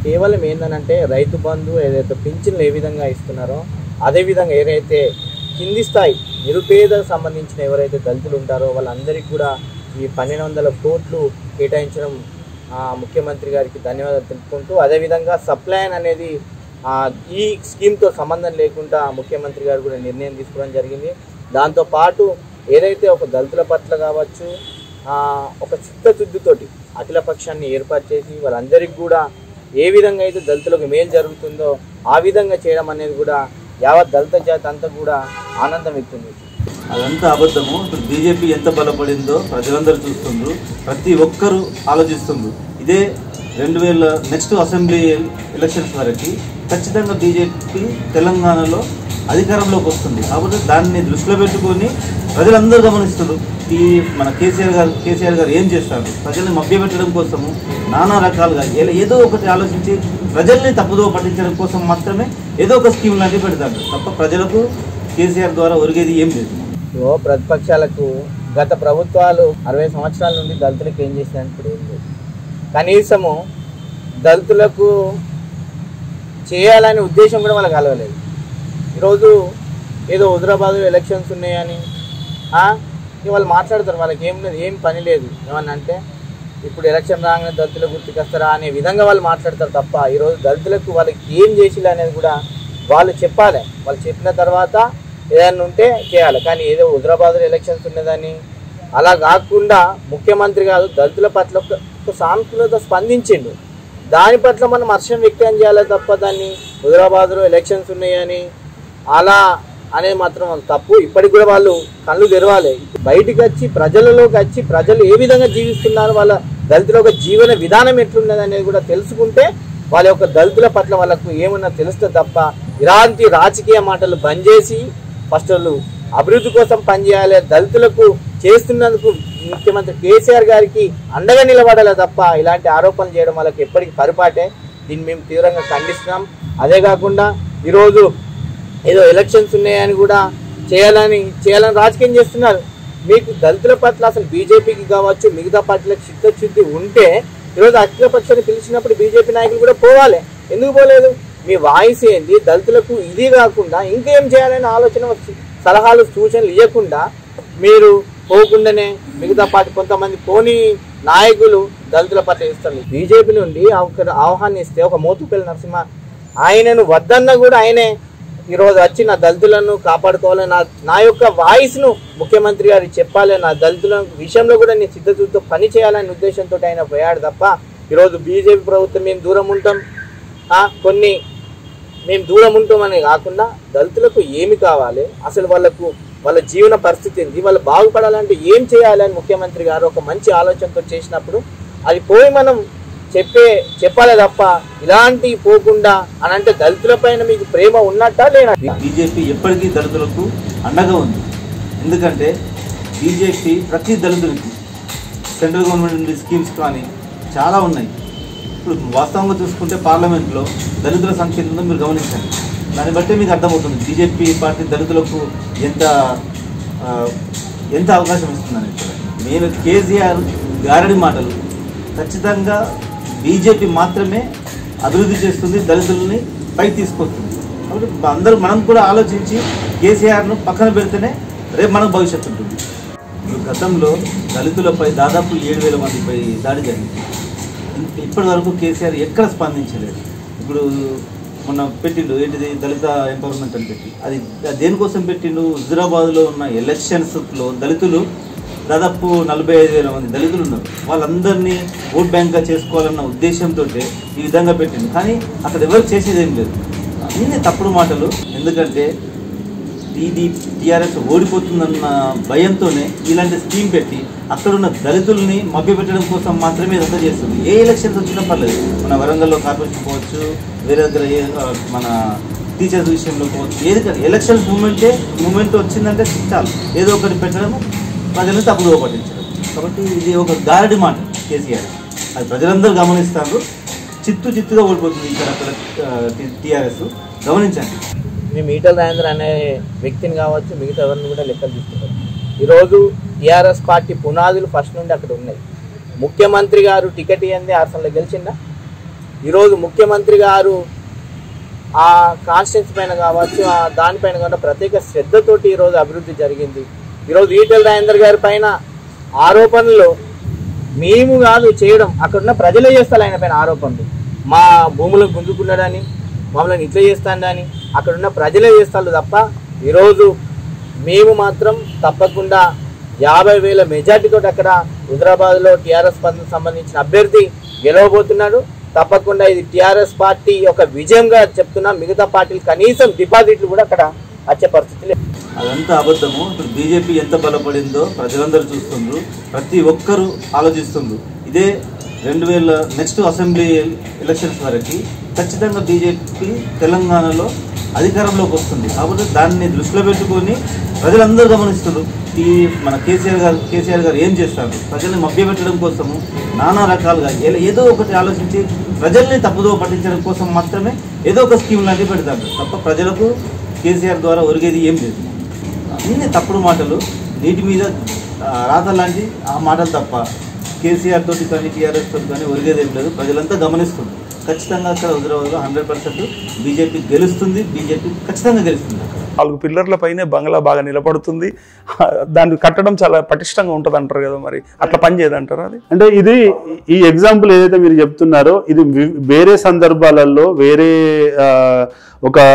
కేవలం ఏంటంటే రైతు బంధు ఏదైతే పింఛన్లు ఏ విధంగా ఇస్తున్నారో అదే విధంగా ఏదైతే కింది స్థాయి నిరుపేదకు సంబంధించిన ఎవరైతే దళితులు ఉంటారో వాళ్ళందరికీ కూడా ఈ పన్నెండు వందల కోట్లు కేటాయించడం ఆ, ముఖ్యమంత్రి గారికి ధన్యవాదాలు తెలుపుకుంటూ అదేవిధంగా సప్లైన్ అనేది ఆ, ఈ స్కీమ్తో సంబంధం లేకుండా ముఖ్యమంత్రి గారు కూడా నిర్ణయం తీసుకోవడం జరిగింది దాంతోపాటు ఏదైతే ఒక దళితుల పట్ల కావచ్చు ఆ, ఒక చిత్తశుద్ధితోటి అఖిల పక్షాన్ని ఏర్పాటు చేసి వాళ్ళందరికీ కూడా ఏ విధంగా అయితే దళితులకు మేలు జరుగుతుందో ఆ విధంగా చేయడం అనేది కూడా యావత్ దళిత జాతి అంతా కూడా ఆనందం వ్యక్తం చేసింది అదంతా అబద్ధము ఇప్పుడు బీజేపీ ఎంత బలపడిందో ప్రజలందరూ చూస్తుండ్రు ప్రతి ఒక్కరూ ఆలోచిస్తుండ్రు ఇదే రెండు వేల నెక్స్ట్ అసెంబ్లీ ఎలక్షన్స్ వరకు ఖచ్చితంగా బీజేపీ తెలంగాణలో అధికారంలోకి వస్తుంది కాబట్టి దాన్ని దృష్టిలో పెట్టుకొని ప్రజలందరూ గమనిస్తున్నారు ఈ మన కేసీఆర్ గారు కేసీఆర్ గారు ఏం చేస్తారు ప్రజల్ని మభ్యపెట్టడం కోసము నానా రకాలుగా ఏ- ఏదో ఒకటి ఆలోచించి ప్రజల్ని తప్పుదో పట్టించడం కోసం మాత్రమే ఏదో ఒక స్కీమ్ లాంటివి పెడతారు తప్ప ప్రజలకు కేసీఆర్ ద్వారా ఒరిగేది ఏం లేదు ఇగో ప్రతిపక్షాలకు గత ప్రభుత్వాలు అరవై సంవత్సరాల నుండి దళితులకు ఏం చేసినాయని ఇప్పుడు ఏం లేదు కనీసము దళితులకు చేయాలనే ఉద్దేశం కూడా వాళ్ళకి కలగలేదు ఈరోజు ఏదో హుజరాబాద్లో ఎలక్షన్స్ ఉన్నాయని ఆ, ఇక వాళ్ళు మాట్లాడతారు వాళ్ళకి ఏం లేదు ఏం పని లేదు ఏమన్నా అంటే ఇప్పుడు ఎలక్షన్ రాగానే దళితుల గుర్తుకొస్తారా అనే విధంగా వాళ్ళు మాట్లాడతారు తప్ప ఈరోజు దళితులకు వాళ్ళకి ఏం చేసిలే అనేది కూడా వాళ్ళు చెప్పాలి వాళ్ళు చెప్పిన తర్వాత ఏదైనా ఉంటే చేయాలి కానీ ఏదో హుజరాబాద్లో ఎలక్షన్స్ ఉన్నదని అలా కాకుండా ముఖ్యమంత్రి కాదు దళితుల పట్ల ఒక ఒక సానుకూలత స్పందించిండు దాని పట్ల మనం హర్షం వ్యక్తం చేయాలి తప్ప దాన్ని హుజరాబాద్లో ఎలక్షన్స్ ఉన్నాయని అలా అనేది మాత్రం తప్పు ఇప్పటికి కూడా వాళ్ళు కళ్ళు తెరవాలి బయటికి వచ్చి ప్రజలలోకి వచ్చి ప్రజలు ఏ విధంగా జీవిస్తున్నారు వాళ్ళ దళితుల యొక్క జీవన విధానం ఎట్లున్నది అనేది కూడా తెలుసుకుంటే వాళ్ళ యొక్క దళితుల పట్ల వాళ్ళకు ఏమన్నా తెలుస్తే తప్ప ఇలాంటి రాజకీయ మాటలు బంద్ చేసి ఫస్ట్ వాళ్ళు అభివృద్ధి కోసం పనిచేయాలి దళితులకు చేస్తున్నందుకు ముఖ్యమంత్రి కేసీఆర్ గారికి అండగా నిలబడాలి తప్ప ఇలాంటి ఆరోపణలు చేయడం వాళ్ళకి ఎప్పటికీ పరిపాటే దీన్ని మేము తీవ్రంగా ఖండిస్తున్నాం అదే కాకుండా ఈరోజు ఏదో ఎలక్షన్స్ ఉన్నాయని కూడా చేయాలని చేయాలని రాజకీయం చేస్తున్నారు మీకు దళితుల పట్ల అసలు బీజేపీకి కావచ్చు మిగతా పార్టీలకు చిత్తశుద్ధి ఉంటే ఈరోజు అఖిల పక్షాన్ని పిలిచినప్పుడు బీజేపీ నాయకులు కూడా పోవాలి ఎందుకు పోలేదు మీ వాయిస్ ఏంది దళితులకు ఇది కాకుండా ఇంకేం చేయాలనే ఆలోచన వచ్చి- సలహాలు సూచనలు ఇవ్వకుండా మీరు పోకుండానే మిగతా పార్టీ కొంతమంది పోని నాయకులు దళితుల పట్ల ఇస్తారు బీజేపీ నుండి ఒక ఆహ్వానిస్తే ఒక మోతుపల్లి నరసింహ ఆయనను వద్దన్నా కూడా ఆయనే ఈరోజు వచ్చి నా దళితులను కాపాడుకోవాలి నా నా యొక్క వాయిస్ను ముఖ్యమంత్రి గారికి చెప్పాలి నా దళితుల విషయంలో కూడా నేను సిద్ధతతో పని చేయాలనే ఉద్దేశంతో ఆయన పోయాడు తప్ప ఈరోజు బీజేపీ ప్రభుత్వం మేము దూరం ఉంటాం ఆ, కొన్ని మేము దూరం ఉంటామని కాకుండా దళితులకు ఏమి కావాలి అసలు వాళ్ళకు వాళ్ళ జీవన పరిస్థితి ఏంది వాళ్ళు బాగుపడాలంటే ఏం చేయాలి అని ముఖ్యమంత్రి గారు ఒక మంచి ఆలోచనతో చేసినప్పుడు అది పోయి మనం చెప్పే చెప్పాలి తప్ప ఇలాంటివి పోకుండా అని అంటే దళితుల పైన మీకు ప్రేమ ఉన్నట్టా లేనా బీజేపీ ఎప్పటికీ దళితులకు అండగా ఉంది ఎందుకంటే బీజేపీ ప్రతి దళితులకి సెంట్రల్ గవర్నమెంట్ నుండి స్కీమ్స్ కానీ చాలా ఉన్నాయి ఇప్పుడు వాస్తవంగా చూసుకుంటే పార్లమెంట్లో దళితుల సంఖ్య ఎంత ఉందో మీరు గమనించండి దాన్ని బట్టి మీకు అర్థమవుతుంది బీజేపీ పార్టీ దళితులకు ఎంత ఆ, ఎంత అవకాశం ఇస్తుందని నేను కేసీఆర్ గారడి మాటలు ఖచ్చితంగా బీజేపీ మాత్రమే అభివృద్ధి చేస్తుంది దళితులని పైకి తీసుకొస్తుంది కాబట్టి అందరూ మనం కూడా ఆలోచించి కేసీఆర్ను పక్కన పెడితేనే రేపు మనకు భవిష్యత్తు ఉంటుంది ఇప్పుడు గతంలో దళితులపై దాదాపు ఏడు వేల మందిపై దాడి జరిగింది ఇప్పటి వరకు కేసీఆర్ ఎక్కడ స్పందించలేదు ఇప్పుడు మొన్న పెట్టిండు ఏంటిది దళిత ఎంపవర్మెంట్ అని పెట్టి అది అది దేనికోసం పెట్టిండు హుజురాబాద్లో ఉన్న ఎలక్షన్స్లో దళితులు దాదాపు నలభై ఐదు వేల మంది దళితులు ఉన్నారు వాళ్ళందరినీ ఓట్ బ్యాంక్గా చేసుకోవాలన్న ఉద్దేశంతో ఈ విధంగా పెట్టిండు కానీ అక్కడ ఎవరు చేసేది ఏం లేదు అన్నీ తప్పుడు మాటలు ఎందుకంటే ఇది టీఆర్ఎస్ ఓడిపోతుందన్న భయంతోనే ఇలాంటి స్కీమ్ పెట్టి అక్కడున్న దళితుల్ని మభ్యపెట్టడం కోసం మాత్రమే ఇదంతా చేస్తుంది ఏ ఎలక్షన్స్ వచ్చినా పర్లేదు మన వరంగల్లో కార్పొరేషన్ పోవచ్చు వేరే దగ్గర ఏ ఆ, మన టీచర్స్ విషయంలో పోవచ్చు ఏది కాదు ఎలక్షన్స్ మూమెంటే మూమెంట్ వచ్చిందంటే చాలు ఏదో ఒకటి పెట్టడం ప్రజల్ని తప్పుదో పట్టించడం కాబట్టి ఇది ఒక గారడి మాట కేసీఆర్ అది ప్రజలందరూ గమనిస్తారు చిత్తు చిత్తుగా ఓడిపోతుంది ఇక్కడ అక్కడ టీఆర్ఎస్ గమనించండి మేము ఈటల రాజేంద్ర అనే వ్యక్తిని కావచ్చు మిగతా ఎవరిని కూడా లెక్కలు తీసుకుంటాం ఈరోజు టీఆర్ఎస్ పార్టీ పునాదులు ఫస్ట్ నుండి అక్కడ ఉన్నాయి ముఖ్యమంత్రి గారు టికెట్ ఇవ్వండి ఆర్సన్లో గెలిచిందా ఈరోజు ముఖ్యమంత్రి గారు ఆ కాన్స్టిట్యూన్సీ పైన కావచ్చు ఆ దానిపైన కావచ్చు ప్రత్యేక శ్రద్ధతోటి ఈరోజు అభివృద్ధి జరిగింది ఈరోజు ఈటెల రాజేందర్ గారి పైన ఆరోపణలు మేము కాదు చేయడం అక్కడున్న ప్రజలే చేస్తారు ఆయన పైన ఆరోపణలు మా భూములను గుంజుకున్నాడని మమ్మల్ని ఇట్లా చేస్తాడని అక్కడున్న ప్రజలే చేస్తారు తప్ప ఈరోజు మేము మాత్రం తప్పకుండా యాభై వేల మెజార్టీతో అక్కడ హుజరాబాద్లో టీఆర్ఎస్ పార్టీకి సంబంధించిన అభ్యర్థి గెలవబోతున్నాడు తప్పకుండా ఇది టీఆర్ఎస్ పార్టీ యొక్క విజయంగా చెప్తున్నా మిగతా పార్టీలు కనీసం డిపాజిట్లు కూడా అక్కడ వచ్చే పరిస్థితి లేదు అదంతా అబద్ధము ఇప్పుడు బీజేపీ ఎంత బలపడిందో ప్రజలందరూ చూస్తుండ్రు ప్రతి ఒక్కరూ ఆలోచిస్తుండ్రు ఇదే రెండు వేల నెక్స్ట్ అసెంబ్లీ ఎలక్షన్స్ వరకు ఖచ్చితంగా బీజేపీ తెలంగాణలో అధికారంలోకి వస్తుంది కాబట్టి దాన్ని దృష్టిలో పెట్టుకొని ప్రజలందరూ గమనిస్తున్నారు ఈ మన కేసీఆర్ గారు కేసీఆర్ గారు ఏం చేస్తారు ప్రజల్ని మభ్యపెట్టడం కోసము నానా రకాలుగా ఏ- ఏదో ఒకటి ఆలోచించి ప్రజల్ని తప్పుదో పట్టించడం కోసం మాత్రమే ఏదో ఒక స్కీమ్ లాంటివి పెడతారు తప్ప ప్రజలకు కేసీఆర్ ద్వారా ఒరిగేది ఏం లేదు అన్ని తప్పుడు మాటలు నీటి మీద ఆ, రాత లాంటి ఆ మాటలు తప్ప కేసీఆర్ తోటి కానీ టీఆర్ఎస్ తోటి కానీ ఒరిగేది ఏం లేదు ప్రజలంతా గమనిస్తుంది ఖచ్చితంగా అక్కడ హుజరాబాద్లో హండ్రెడ్ పర్సెంట్ బీజేపీ గెలుస్తుంది బీజేపీ ఖచ్చితంగా గెలుస్తుంది అక్కడ నాలుగు పిల్లర్ల పైనే బంగ్లా బాగా నిలబడుతుంది దాన్ని కట్టడం చాలా పటిష్టంగా ఉంటుంది అంటారు కదా మరి అట్లా పని చేయదంటారా అది అంటే ఇది ఈ ఎగ్జాంపుల్ ఏదైతే మీరు చెప్తున్నారో ఇది వి- వేరే సందర్భాలలో వేరే ఆ, ఒక